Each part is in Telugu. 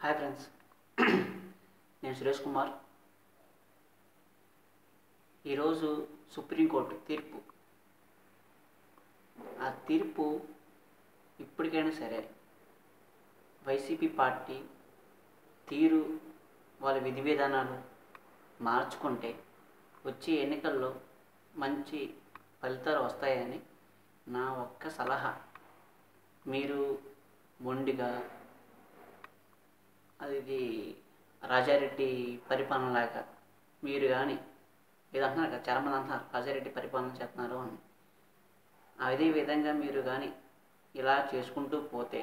హాయ్ ఫ్రెండ్స్ నేను సురేష్ కుమార్ ఈరోజు సుప్రీంకోర్టు తీర్పు ఆ తీర్పు ఇప్పటికైనా సరే వైసీపీ పార్టీ తీరు వాళ్ళ విధి విధానాలు మార్చుకుంటే వచ్చే ఎన్నికల్లో మంచి ఫలితాలు వస్తాయని నా ఒక్క సలహా మీరు మొండిగా అది ఇది రాజారెడ్డి పరిపాలనలాగా మీరు కానీ ఇది అంటున్నారు కదా చాలా మంది అంటున్నారు రాజారెడ్డి పరిపాలన చేస్తున్నారు అని అదే విధంగా మీరు కానీ ఇలా చేసుకుంటూ పోతే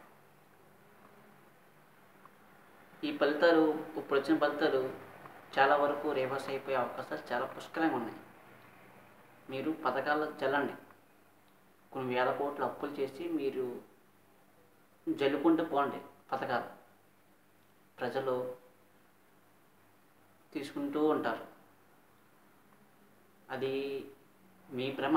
ఈ ఫలితాలు ఇప్పుడు వచ్చిన ఫలితాలు చాలా వరకు రివర్స్ అయిపోయే అవకాశాలు చాలా పుష్కలంగా ఉన్నాయి మీరు పథకాల్లో చల్లండి కొన్ని వేల కోట్లు అప్పులు చేసి మీరు జల్లుకుంటూ పోండి పథకాలు ప్రజలు తీసుకుంటూ ఉంటారు అది మీ భ్రమ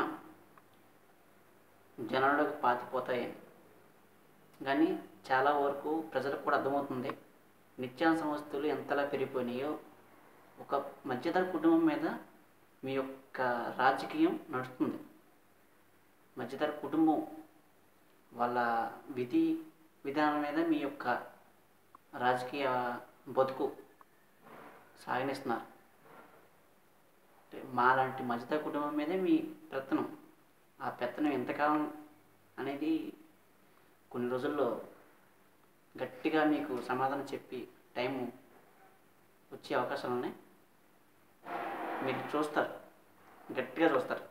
జనాలకు పాతిపోతాయని కానీ చాలా వరకు ప్రజలకు కూడా అర్థమవుతుంది నిత్యావసర వస్తువులు ఎంతలా పెరిగిపోయినాయో ఒక మధ్యతర కుటుంబం మీద మీ యొక్క రాజకీయం నడుస్తుంది మధ్యతర కుటుంబం వాళ్ళ విధి విధానం మీద మీ యొక్క రాజకీయ బతుకు సాగనిస్తున్నారు అంటే మాలాంటి మధ్యతర కుటుంబం మీదే మీ పెత్తనం ఆ పెత్తనం ఎంతకాలం అనేది కొన్ని రోజుల్లో గట్టిగా మీకు సమాధానం చెప్పి టైము వచ్చే అవకాశాలు ఉన్నాయి మీరు చూస్తారు గట్టిగా చూస్తారు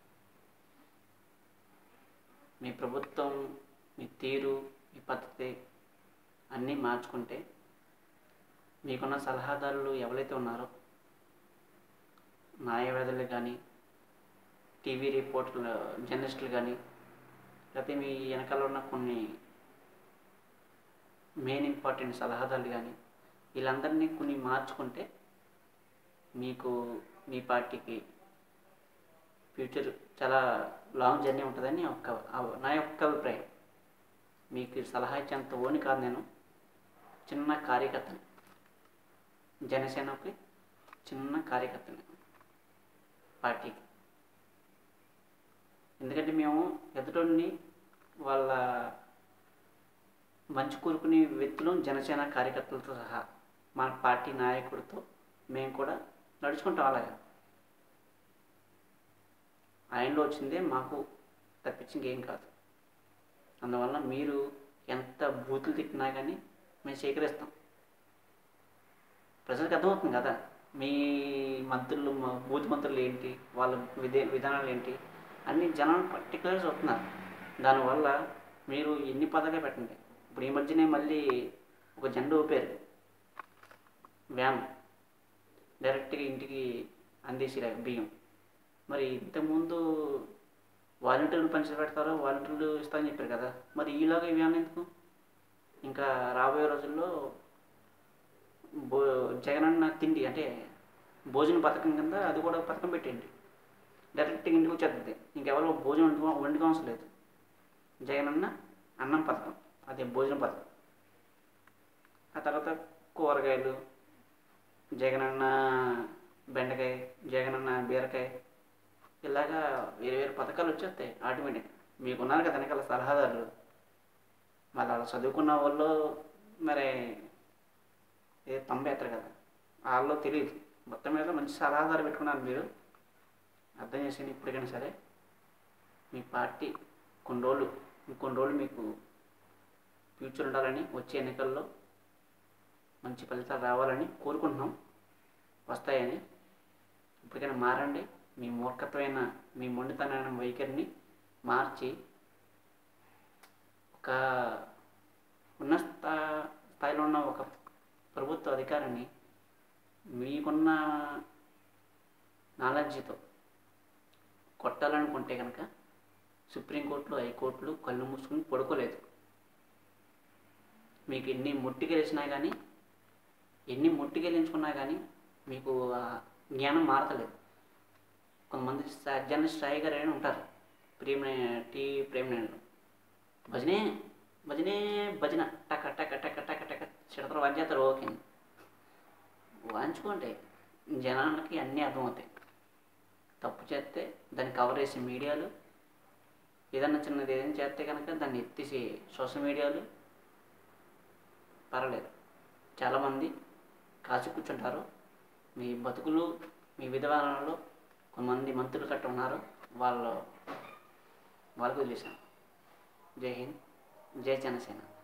మీ ప్రభుత్వం మీ తీరు మీ పద్ధతి అన్నీ మార్చుకుంటే మీకున్న సలహాదారులు ఎవరైతే ఉన్నారో న్యాయవాదులు కానీ టీవీ రిపోర్టర్లు జర్నలిస్టులు కానీ లేకపోతే మీ వెనకాల ఉన్న కొన్ని మెయిన్ ఇంపార్టెంట్ సలహాదారులు కానీ వీళ్ళందరినీ కొన్ని మార్చుకుంటే మీకు మీ పార్టీకి ఫ్యూచర్ చాలా లాంగ్ జర్నీ ఉంటుందని ఒక నా యొక్క అభిప్రాయం మీకు సలహా ఇచ్చేంత ఓని కాదు నేను చిన్న కార్యకర్తని జనసేనకి చిన్న కార్యకర్తని పార్టీకి ఎందుకంటే మేము ఎదుటోడిని వాళ్ళ మంచి కోరుకునే వ్యక్తులు జనసేన కార్యకర్తలతో సహా మన పార్టీ నాయకుడితో మేము కూడా నడుచుకుంటాం అలాగా ఆయనలో వచ్చిందే మాకు తప్పించి ఇంకేం కాదు అందువల్ల మీరు ఎంత బూతులు తిట్టినా కానీ మేము స్వీకరిస్తాం ప్రజలకు అర్థమవుతుంది కదా మీ మంత్రులు మా బూత్ మంత్రులు ఏంటి వాళ్ళ విధే విధానాలు ఏంటి అన్ని జనాలు పర్టికులర్ చూస్తున్నారు దానివల్ల మీరు ఎన్ని పదాలే పెట్టండి ఇప్పుడు ఈ మధ్యనే మళ్ళీ ఒక జెండా ఊపారు వ్యాన్ డైరెక్ట్గా ఇంటికి అందేసి బియ్యం మరి ఇంతకుముందు వాలంటీర్లు పంచి పెడతారో వాలంటీర్లు ఇస్తారని చెప్పారు కదా మరి ఈలోగా ఈ వ్యాన్ ఎందుకు ఇంకా రాబోయే రోజుల్లో భో జగనన్న తిండి అంటే భోజన పథకం కింద అది కూడా పథకం పెట్టండి డైరెక్ట్గా ఇంటికి వచ్చేస్తుంది ఇంకెవరో భోజనం వండుకో వండుకో అవసరం లేదు జగనన్న అన్నం పథకం అదే భోజన పథకం ఆ తర్వాత కూరగాయలు జగనన్న బెండకాయ జగనన్న బీరకాయ ఇలాగా వేరు వేరు పథకాలు వచ్చేస్తాయి ఆటోమేటిక్ మీకున్నారు కదా వెనకాల సలహాదారులు మళ్ళీ అలా చదువుకున్న వాళ్ళు మరి ఏ తంబేస్తారు కదా వాళ్ళలో తెలియదు మొత్తం మీద మంచి సలహాదారు పెట్టుకున్నారు మీరు అర్థం చేసి ఇప్పటికైనా సరే మీ పార్టీ కొన్ని రోజులు ఇంకొన్ని రోజులు మీకు ఫ్యూచర్ ఉండాలని వచ్చే ఎన్నికల్లో మంచి ఫలితాలు రావాలని కోరుకుంటున్నాం వస్తాయని ఇప్పటికైనా మారండి మీ మూర్ఖత్వమైన మీ మొండితనమైన వైఖరిని మార్చి ఒక ఉన్న స్థా స్థాయిలో ఉన్న ఒక ప్రభుత్వ అధికారిని మీకున్న నాలెడ్జ్తో కొట్టాలనుకుంటే కనుక సుప్రీంకోర్టులో హైకోర్టులు కళ్ళు మూసుకుని పడుకోలేదు మీకు ఎన్ని ముట్టికెలిసినా కానీ ఎన్ని ముట్టికెళ్ళించుకున్నా కానీ మీకు ఆ జ్ఞానం మారతలేదు కొంతమంది జర్నలిస్ట్ సాయి గారు అని ఉంటారు ప్రేమ టీ ప్రేమ భజనే భజనే భజన టక టక టక టక టక చిడతలు వాంచేస్తారు ఓకే వాంచుకోండి జనాలకి అన్నీ అర్థమవుతాయి తప్పు చేస్తే దాన్ని కవర్ చేసే మీడియాలు ఏదన్నా చిన్నది ఏదైనా చేస్తే కనుక దాన్ని ఎత్తేసి సోషల్ మీడియాలు పర్వాలేదు చాలామంది కాచి కూర్చుంటారు మీ బతుకులు మీ విధవాలలో కొంతమంది మంత్రులు కట్ట ఉన్నారు వాళ్ళు వాళ్ళకు వదిలేశాను జై హింద్ జై జనసేన